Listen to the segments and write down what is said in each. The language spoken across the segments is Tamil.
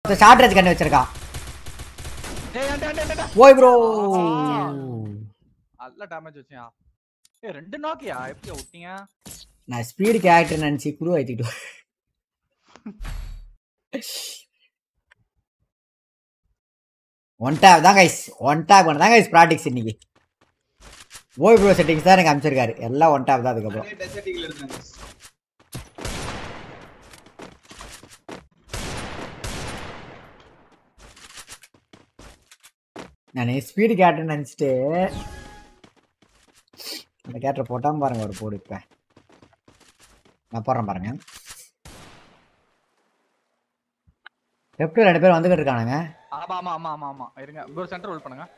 ஷார்ட் ரேஞ்ச் கண்ணு வச்சிருக்கான் ஏய் அண்ட அண்ட அண்ட ஓய் ப்ரோ நல்ல டேமேஜ் வச்சியா ஏய் ரெண்டு நாக்கியா எப்படி விட்டீங்க நான் ஸ்பீடு கேரக்டர் நினைச்சு குரு ஆயிட்டு ஒன் டேப் தான் கைஸ் ஒன் டேப் பண்ண தான் கைஸ் ப்ராக்டிக்ஸ் இன்னைக்கு ஓய் ப்ரோ செட்டிங்ஸ் தான் எனக்கு அமைச்சிருக்காரு எல்லாம் ஒன் டேப் தான் அதுக்கப்புறம் டெசர்ட் ஈகிள் இருக்காங்க நான் ஸ்பீடு கேரக்டர் நினச்சிட்டு அந்த கேரக்டர் போட்டாம பாருங்க ஒரு போடு இப்போ நான் போடுறேன் பாருங்க லெஃப்ட் ரெண்டு பேரும் வந்துகிட்டு இருக்கானுங்க ஆமா ஆமா ஆமா ஆமா ஆமா இருங்க ஒரு சென்டர் ஹோல்ட் பண்ணுங்க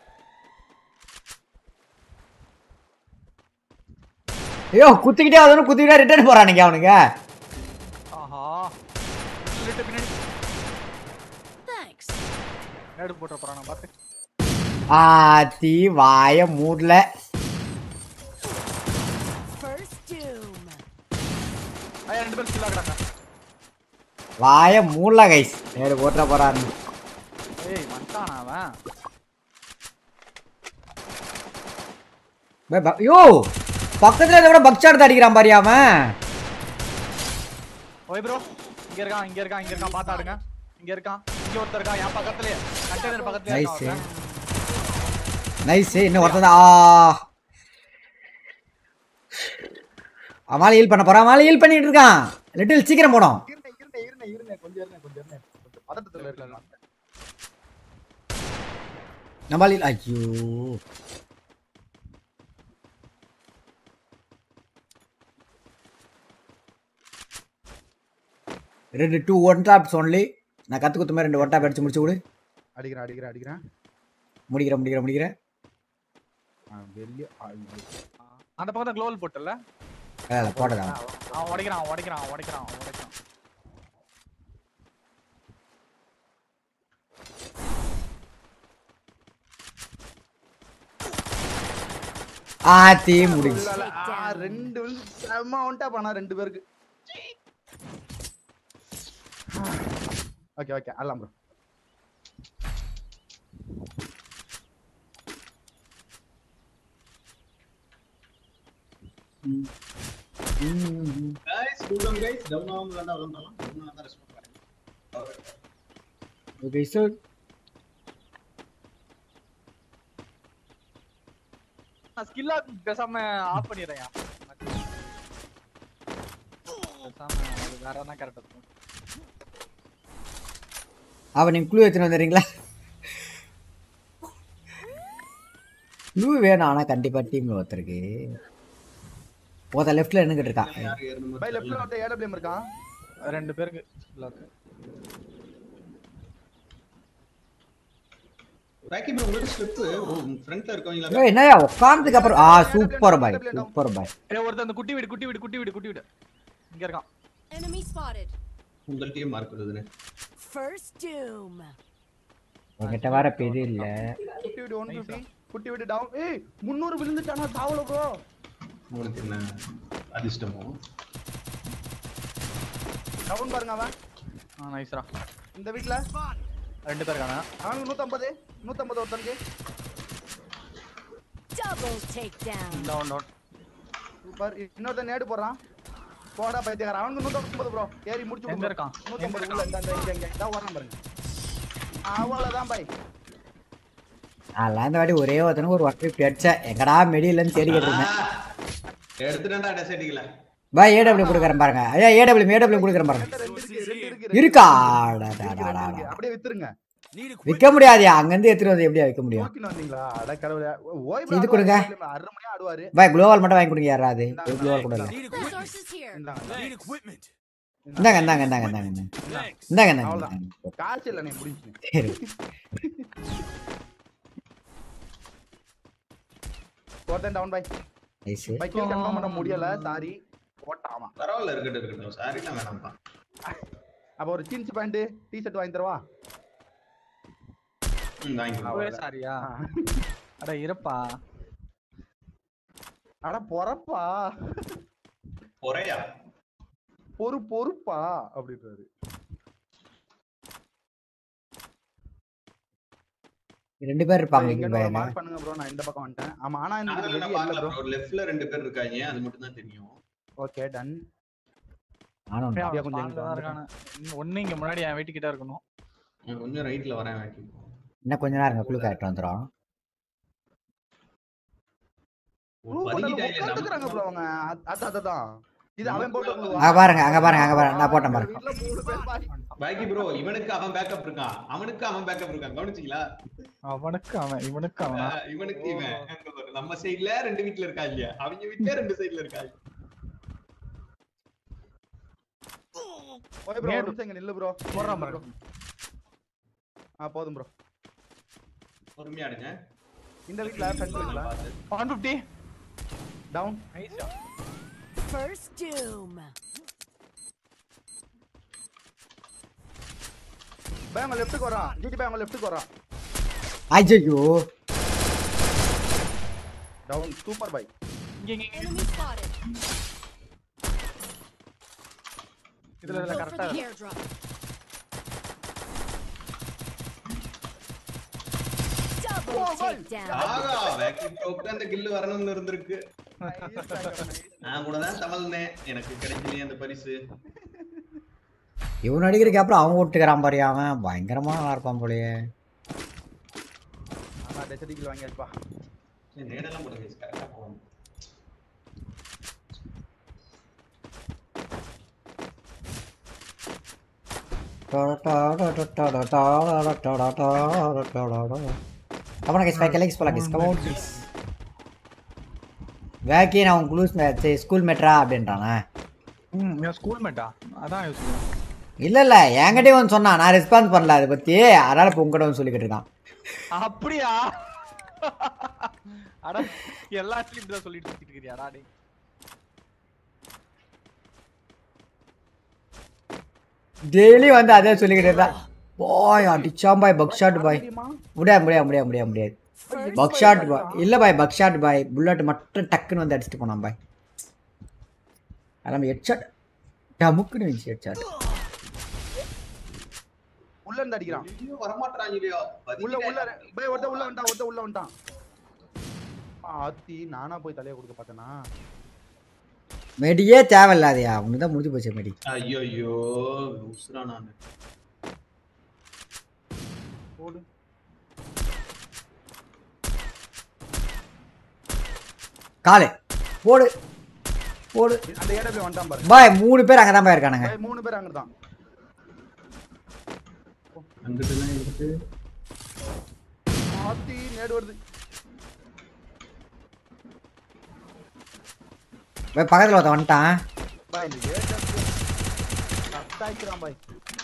ஐயோ குத்திக்கிட்டே வந்து குத்திக்கிட்டே ரிட்டர்ன் போறானுங்க அவனுங்க ஆஹா லிட்டு பின்னாடி Thanks. நேடு போட்டு போறாங்க பாத்து ஆத்தி வாய மூடல First doom. ஐயா ரெண்டு பேரும் ஸ்கில் ஆகுறாங்க வாய மூடல கைஸ் நேரு போட்ட போறாரு ஏய் வந்துட்டானா அவன் பே- ப- ஐயோ பக்கத்துல இதை விட பக்சாட் அடிக்கிறான் பாரியா அவன் ஓய் ப்ரோ இங்க இருக்கான் இங்க இருக்கான் இங்க இருக்கான் பாத்தாடுங்க இங்க இருக்கான் இங்க ஒருத்தர் இருக்கான் என் பக்கத்துலயே கண்டெய்னர் பக்கத்துலயே நைஸ் இருக்கான் ஒருத்தன். நைஸ் இன்னும் ஒருத்தன் தான் ஆ அவன் ஹீல் பண்ண போறான் அவன் ஹீல் பண்ணிட்டு இருக்கான் லிட்டில் சீக்கிரம் போனோம் இருங்க இருங்க இருங்க இருங்க கொஞ்சம் இருங்க கொஞ்சம் இருங்க கொஞ்சம் பதட்டத்துல இருக்கலாம் நம்ம heal- ஐயோ ரெண்டு டூ ஒன் டாப்ஸ் ஒன்லி நான் கத்து குத்துமே ரெண்டு ஒன் டாப் அடிச்சு முடிச்சு விடு அடிக்கிறேன் அடிக்கிறேன் அடிக்கிறேன் முடிக்கிறேன் முடிக்கிறேன் முடிக்கிறேன் ஆ, வெளிய ஐயோ. அந்த பக்கம் தான் க்ளோவல் போட்டல அதில் போட்டதான் அவன் உடைக்கிறான் அவன் உடைக்கிறான் அவன் உடைக்கிறான் அவன் உடைக்கிறான் ஆத்தி முடிச்சு ஆ, ரெண்டு வந்து செம்ம ஒன்டா பண்ணா ரெண்டு பேருக்கு ஓகே ஓகே அல்லாம் ப்ரோ கைஸ் கூலம் கைஸ் டவுன் ஆகும் வேண்டாம் விளாண்டலாம் டவுன் தான் ரெஸ்பான்ஸ் பண்ணுங்க ஓகே சார் நான் ஸ்கில்லா பேசாம ஆஃப் பண்ணிடுறேன் பேசாம அது வேற என்ன கரெக்டா இருக்கும் அவன் நீங்க குழு எடுத்துன்னு வந்துடுறீங்களா குழு வேணும் ஆனா கண்டிப்பா டீம்ல ஒருத்தருக்கு ஒருத்த லெஃப்ட்ல நின்னுகிட்டு இருக்கான் யார் ஏறணும் பை லெஃப்ட்ல ஒருத்தன் ஏடபிள்யூஎம் இருக்கான் ரெண்டு பேருக்கு skill இருக்கு ராக்கி ப்ரோ உங்களோட ஸ்டெப் ஓ ஃப்ரண்ட்ல இருக்கவங்களா ஏய், என்னய்யா உட்கார்ந்ததுக்கு அப்புறம் ஆ சூப்பர் பாய் சூப்பர் பாய் ஏய் ஒருத்தன் அந்த குட்டி வீடு குட்டி வீடு குட்டி வீடு குட்டி வீடு இங்க இருக்கான் Enemy spotted. உங்கள் டீம் மார்க் வருதுன்னு First doom. என்கிட்ட வர பெரிய இல்ல குட்டி வீடு ஒன் ஃபிஃப்டி குட்டி வீடு டவுன் ஏய் முந்நூறு விழுந்துட்டானா தாவல ப்ரோ உங்களுக்கு என்ன அதிர்ஷ்டமோ டவுன் பாருங்க அவன் ஆ நைஸ்ரா இந்த வீட்ல ரெண்டு பேர் இருக்காங்க அவனுக்கு நூத்தம்பது நூத்தம்பது ஒருத்தனுக்கு Double takedown. Down down super இன்னொருத்தன் நேடு போடுறான் போடா பைத்தியக்காரன் அவனுக்கு நூத்தம்பது ப்ரோ ஏறி முடிச்சு எங்க இருக்கான்? நூத்தம்பது உள்ள இந்த இந்த இங்க இங்க இதான் வரான் பாருங்க அவ்வளவுதான் பாய் அதெல்லாம் இந்த வாட்டி ஒரே ஒருத்தனுக்கு ஒரு ஒன் ஃபிஃப்டி அடிச்சேன் எங்கடா மெடியிலன்னு தேடிக்கிட்டு இருந்தேன் எடுத்துட்டா டெசர்ட்டிக்கல பாய் ஏடபிள்யூ கொடுக்குறேன் பாருங்க ஐயா ஏடபிள்யூ ஏடபிள்யூ கொடுக்குறேன் பாருங்க ரெண்டு இருக்கு ரெண்டு இருக்கு இருக்கா இருக்கு, அடா, ரெண்டு அடா, இருக்கு. அடா. அப்படியே வித்துருங்க விற்க முடியாதுயா அங்கிருந்து எடுத்துட்டு வந்து எப்படியா விற்க முடியும் நோக்கின்னு வந்தீங்களா அட கடவுளே ஓய் இது கொடுங்க. அரை மணியா ஆடுவாரு பாய் குளோவால் மட்டும் வாங்கி கொடுங்க யாராவது ஒரு குளோவால் கூட இல்லை Resources here. இந்தாங்க. இந்தாங்க இந்தாங்க இந்தாங்க இந்தாங்க இந்தாங்க இந்தாங்க இந்தாங்க அவ்வளவுதான். இந்தாங்க. காசு இல்ல நீ முடிஞ்சு சரி ஒருத்தன் டவுன் பை நைஸ் பை கில் கன்ஃபார்ம் பண்ண முடியல சாரி போட்டாமா பரவாயில்ல இருக்கட்டும் இருக்கட்டும் சாரிலாம் வேணாம்ப்பா அப்ப ஒரு ஜீன்ஸ் பேண்ட் டி ஷர்ட் வாங்கி தரவா ம் வாங்கிக்கலாம் ஒரே சாரியா அட இருப்பா அட பொறப்பா ஒரேயா பொறு பொறுப்பா அப்படின்றாரு ரெண்டு பேர் இருப்பாங்க இங்க இங்க பாருங்க மார்க் பண்ணுங்க ப்ரோ நான் இந்த பக்கம் வந்துட்டேன் ஆமா ஆனா இந்த நாங்க வெளிய நான் இல்ல பார்க்கல ப்ரோ bro. leftல ரெண்டு பேர் இருக்காங்க அது மட்டும் தான் தெரியும் ஓகே டன் நானும் அப்படியே அப்படியே அவன் கொஞ்சம் spawn ல தான் இங்க இருக்கானு. இன்னும் ஒண்ணு இங்க முன்னாடி என் வீட்டுக்கிட்ட இருக்கணும் நான் கொஞ்சம் ரைட்ல வரேன் வேட்டி இன்னும் கொஞ்ச நேரம் குழு கேரக்டர் வந்துடும் ஒரு ப்ரோ பதுக்கிட்டாங்க உட்கார்ந்துக்கறாங்க ப்ரோ அவங்க அத- அத- அதான் இது அவன் போட்ட blue அங்க பாருங்க அங்க பாருங்க அங்க பாருங்க நான் போட்டேன் பாருங்க வீட்ல மூணு பேர் பாய் பாக்கி ப்ரோ இவனுக்கு அவன் பேக்கப் இருக்கான் அவனுக்கு அவன் பேக்கப் இருக்கான் கவனிச்சீங்களா அவனுக்கு அவன் இவனுக்கு அவன் ஆஹ் இவனுக்கு இவன் அங்க பாரு. நம்ம சைடுல ரெண்டு வீட்ல இருக்கா இல்லையா அவங்க வீட்ல ரெண்டு சைடுல இருக்கா ஓகே ப்ரோ நேரு. ஒரு நிமிஷம் இங்க நில்லு ப்ரோ போடுறான் பாரு. ஆ போதும் ப்ரோ பொறுமையா எடுங்க இந்த வீட்ல ஃப்ரண்ட் வீட்ல பார்த்து. 150 டவுன் நைஸ் First doom. பை அவங்க லெஃப்ட்டுக்கு வரான் ஜிடி பை அவங்க லெஃப்ட்டுக்கு வரான் ஐயோ டவுன் சூப்பர் பை இங்க இங்க இங்க. Enemy spotted. இதுல இதுல Go for கரெக்டா the airdrop. Double Oh, boy. takedown. ஆகா வேக்கி டோக்கு அந்த கில்லு வரணும்னு இருந்திருக்கு நான் கூட தான் தவழ்னேன் எனக்கு கிடைக்கலையே அந்த பரிசு இவன் அடிக்கிறதுக்கு அப்புறம் அவன் ஓட்டுக்கிறான் பாரு அவன் பயங்கரமா நல்லா இருப்பான் போலயே ஆமா டெசடிக்கில் வாங்கியாச்சுப்பா சரி, நேடெல்லாம் போடுங்க கரெக்டா போகும் Come on guys, five likes போலாம் guys. Come on guys. வேக்கி நான் உன் குளூஸ் ஸ்கூல் மெட்ரா அப்படின்றானே ம் என் ஸ்கூல் மேட்டா அதான் யோசிக்கிறேன் இல்ல இல்ல என்கிட்டயும் வந்து சொன்னான் நான் ரெஸ்பான்ஸ் பண்ணல அதை பத்தி அதனால இப்போ உங்ககிட்ட வந்து சொல்லிக்கிட்டு இருக்கான் அப்படியா அட எல்லாத்துலயும் இப்படிதான் சொல்லிட்டு சுத்திட்டு இருக்கிறியாடா டேய் டெய்லி வந்து அதே சொல்லிக்கிட்டு இருந்தான் பாய் அடிச்சாம் பாய் பக் ஷாட் பாய் முடியாது முடியாது முடியாது முடியாது முடியாது First பக் ஷாட் பாய் இல்ல பாய் பக் ஷாட் பாய் புல்லட் மட்டும் டக்குன்னு வந்து அடிச்சுட்டு போனான் பாய் நம்ம ஹெட் ஷாட் டமுக்குன்னு வச்சு ஹெட் ஷாட் உள்ள இருந்து அடிக்கிறான் ஐயோ வரமாட்டாங்க இல்லையோ உள்ள உள்ள பை ஒருத்த உள்ள வந்துட்டான் ஒருத்த உள்ள வந்துட்டான் ஆத்தி நானா போய் தலைய கொடுக்க பார்த்தேனா மெடியே தேவையில்லாதயா உனக்கு தான் முடிஞ்சு போச்சு மெடி ஐயோ ஐயோ லூசுடா நானு போடு காலு போடு போடு அந்த ஏடபிள்யூ வந்துட்டான் பாரு பாய் மூணு பேர் அங்கே தான் பாய் இருக்கானுங்க பை மூணு பேர் அங்க தான் அங்கிட்டு எல்லாம் எடுத்து ஆத்தி நேடு வருது பாய் பக்கத்தில் ஒருத்தன் வந்துட்டான் பாய் இந்த ஏடபிள்யூ கட்டாய்க்கிறான் பாய்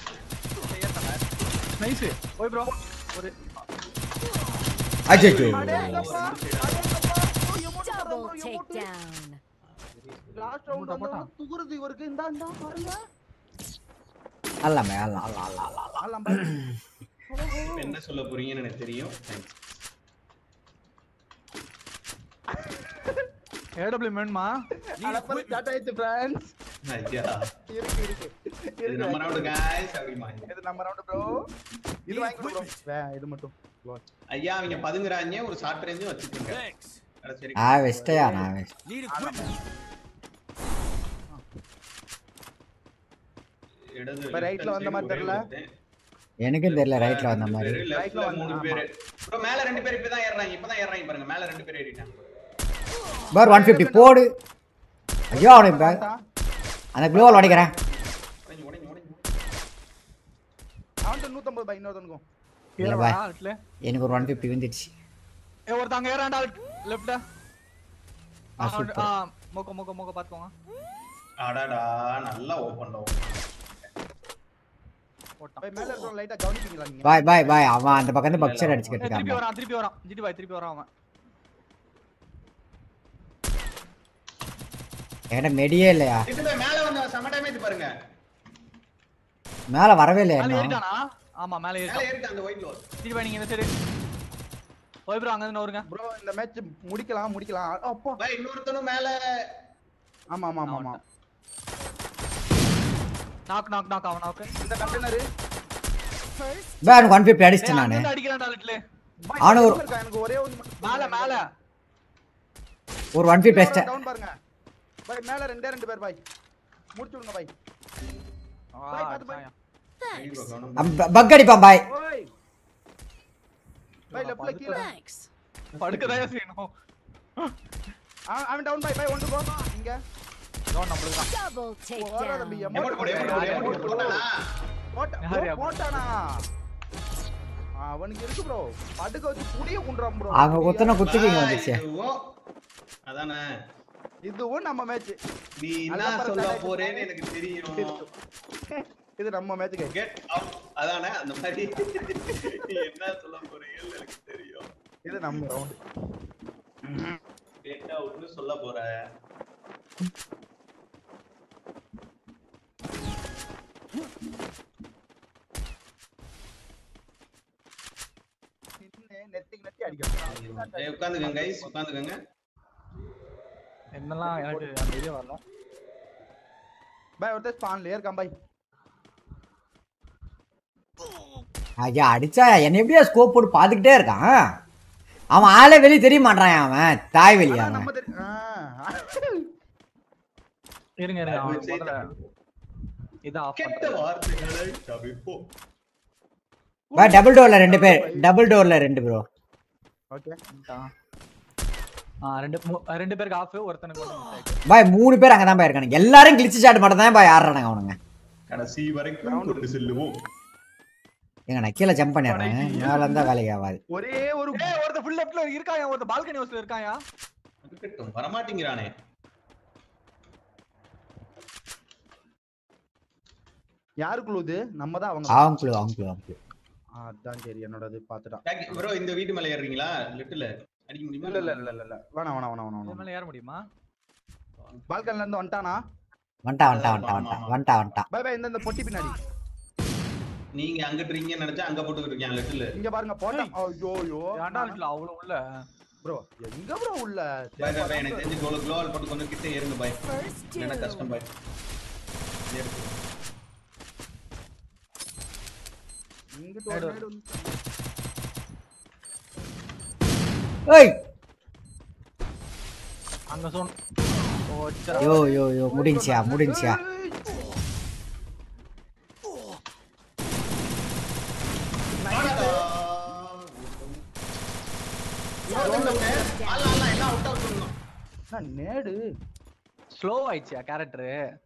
நைஸ் ஓய் ப்ரோ ஒரு அச்சோ அடேங்கப்பா அடேங்கப்பா Double takedown. லாஸ்ட் ரவுண்ட் வந்து துகுருது இவருக்கு இந்தா இந்தா பாருங்க அல்லாமே அல்லா அல்லா அல்லா அல்லா ஆலாம் பாய் இப்ப என்ன சொல்ல போறீங்கன்னு எனக்கு தெரியும் Thanks. ஏடபிள்யூ வேணுமா அலப்பறை ஸ்டார்ட் ஆயிடுச்சு ஃப்ரெண்ட்ஸ் ஐயா இருக்கு இருக்கு இது நம்ம இருக்கு ரவுண்டு guys அப்படிமா இது நம்ம ரவுண்ட் ப்ரோ இது வாங்கி ப்ரோ இது மட்டும் ஐயா அவங்க பதுங்குறாங்க ஒரு ஷார்ட் ரேஞ்சும் வச்சுக்கோங்க அட சரி நான் வெஸ்டையா நான் வெஸ்ட் இடது இப்ப right ல வந்த மாதிரி தெரியல? எனக்கும் தெரியல ரைட்ல வந்த மாதிரி பேரு, Right leftல ல வந்து- மூணு ஆமா. பேரு ப்ரோ மேல ரெண்டு பேர் இப்பதான் ஏறுறாங்க இப்பதான் ஏறுறாங்க பாருங்க மேல ரெண்டு பேர் ஏறிட்டாங்க பார் ஒன் ஃபிஃப்டி போடு ஐயோ அவனுக்கு பேக் அந்த க்ளோவால் உடைக்கிறேன் உடைஞ்சு உடைஞ்சு உடைஞ்சு அவன்கிட்ட நூத்தம்பது பாய் இன்னொருத்தனுக்கும் இல்ல ஏறவா பாய் அட்ல எனக்கு ஒரு ஒன் ஃபிஃப்டி வந்துடுச்சு ஏ ஒருத்தங்க ஏறான்டா லெஃப்ட்ல ஆ, super. ஆ மோக்க மோக்க மோக்க பாத்துக்கோங்க அடாடா நல்லா ஓப்பன்ல போட்டான் பாய் மேல இருக்கிற லைட்டா கவனிப்பீங்களா நீங்க பாய் பாய் பாய் அவன் அந்த பக்கம் இருந்து பக்சர் அடிச்சுக்கிட்டு ஏய், திருப்பி இருக்கான் வரான் திருப்பி வரான் ஜிடி பாய் திருப்பி வரான் அவன் என்கிட்ட மெடியே இல்லையா இது போய் மேல வந்து செம டேமேஜ் பாருங்க மேல வரவே இல்லையா மேல இன்னும் ஏறிட்டானா ஆமா மேல மேல ஏறிட்டான் ஏறிட்டு அந்த ஒயிட் லோர் ஜிடி பாய் நீங்க இந்த சைடு ஓய் ப்ரோ அங்க இருந்து வருங்க ப்ரோ இந்த மேட்ச் முடிக்கலாம் முடிக்கலாம் அ, அப்பா பை இன்னொருத்தனும் மேல ஆமா ஆமா ஆமா ஆமா நாக் நாக் நாக் அவன் நாக்கு இந்த கண்டெய்னர் First பாய் எனக்கு ஒன் ஃபிஃப்டி ஏய் அடிச்சிட்டேன் அங்க நான் இருந்து அடிக்கிறான்டா லிட்ல பாய், அவனு ஒரு- down இருக்கா? எனக்கு ஒரே ஒண்ணு மட்டும் மேல மேல ஒரு ஒன் ஃபீட் பெஸ்ட் டவுன் பாருங்க பாய் மேல ரெண்டே ரெண்டு பேர் பாய் முடிச்சு விடுங்க பாய் ஆ, பாய், பாத்து பாய். அடிச்சாயா. Thanks. கவனம் பக் அடிப்பான் பாய் ஓய் பாய் லெஃப்ட்ல கீழ Thanks. படுக்கதான் செய்யணும் அவன் அவன் டவுன் பாய் பாய் ஒன்று போ இங்க இதோ நம்மளுக்கு தான் Double ஓடுறா தம்பி takedown. எமோட் போடு எமோட் போடு எமோட் போட்டானா போட்ட யாரு bro, அப்ப? போட்டானா அவனுக்கு இருக்கு ப்ரோ படுக்க வச்சு புடிய குன்றான் ப்ரோ அவங்க குத்தன குத்துக்கிங்க வந்துச்சு இதுவும் அதானே இதுவும் நம்ம மேட்ச் நீ என்ன சொல்ல போறேன்னு எனக்கு தெரியும் இது நம்ம மேட்ச் கெட் அவுட் அதானே அந்த மாதிரி நீ என்ன சொல்ல போறீங்கன்னு எனக்கு தெரியும் இது நம்ம ரவுண்ட் கெட் அவுட்னு சொல்ல போற நெத்திக்கு நெத்தி அடிக்கணும் ஏய் உட்காந்துக்கங்க கைஸ் உட்காந்துக்கங்க என்னெல்லாம் எனக்கு அந்த இதே வரல பாய் ஒருத்தர் ஸ்பான்ல இருக்கான் பாய் ஐயா அடிச்சா என்ன எப்படியா ஸ்கோப் போட்டு பார்த்துக்கிட்டே இருக்கான் அவன் ஆளே வெளியே தெரிய மாட்டான் அவன் தாய் வெளியே ஆனா அவன் நம்ம தெரி- ஆ. இருங்க இருங்க அவன் விஜய் முதல்ல இதை ஆஃப் கெட்ட பண்றேன் வார்த்தைகளை தவிர்ப்போம் பாய் டபுள் டோர்ல ரெண்டு பேர் டபுள் டோர்ல ரெண்டு ப்ரோ ஓகே ஆ ரெண்டு மூ- ரெண்டு பேருக்கு ஆஃப் ஒருத்தனுக்கு ஒண்ணு miss ஆயிடுச்சு. பாய் மூணு பேர் அங்கதான் போய் இருக்கானுங்க எல்லாரும் கிழிச்சு ஷாட் மட்டும் தான் பாய் ஆடுறானுங்க அவனுங்க கடைசி வரைக்கும் கொண்டு செல்லுவோம் எங்க நான் கீழே ஜம்ப் பண்ணிடுறேன் மேல இருந்தா வேலைக்கு ஆகாது ஒரே ஒரு ஏய் ஒருத்த ஃபுல் லெஃப்ட்ல இருக்காயா ஒருத்த பால்கனி ஹவுஸ்ல இருக்காயா இருக்கட்டும் வரமாட்டேங்கிறானே யாருக்குள்ள இது நம்ம தான் அவங்க அவங்க குழு அவங்க குழு அவங்க குழு ஆ, அதான் சரி என்னோடது பாத்துட்டான் ப்ரோ இந்த வீட்டு மேல ஏறுறீங்களா லிட்டில் அடிக்க முடியுமா இல்ல இல்ல இல்ல இல்ல இல்ல வேணாம் வேணாம் வேணாம் இது வேணாம் மேல ஏற முடியுமா பால்கன்ல இருந்து வந்துட்டானா வந்துட்டா வந்துட்டா வந்துட்டா வந்துட்டா வந்துட்டா வந்துட்டா பை பை இந்த இந்த பொட்டி பின்னாடி நீங்க அங்கிட்டு இருக்கீங்கன்னு நினைச்சா அங்க போட்டுக்கிட்டு இருக்கேன் லிட்டில் இங்க பாருங்க போட்டான் ஐயோ ஐயோ ஏன்டா இல்ல அவ்வளவு உள்ள ப்ரோ எங்க ப்ரோ உள்ள பை பை பை எனக்கு தெரிஞ்சு கோல குளோவால் போட்டு கொஞ்சம் கிட்ட ஏறுங்க பை First என்ன கஷ்டம் doom. பை ஏறு. இங்கிட்டு ஒரு நேடு வந்து- ஏய் அங்க சொன் ஓ சா யோ யோ யோ முடிஞ்சியா முடிஞ்சியா என்ன நேடு ஸ்லோ ஆயிடுச்சியா கேரக்டர்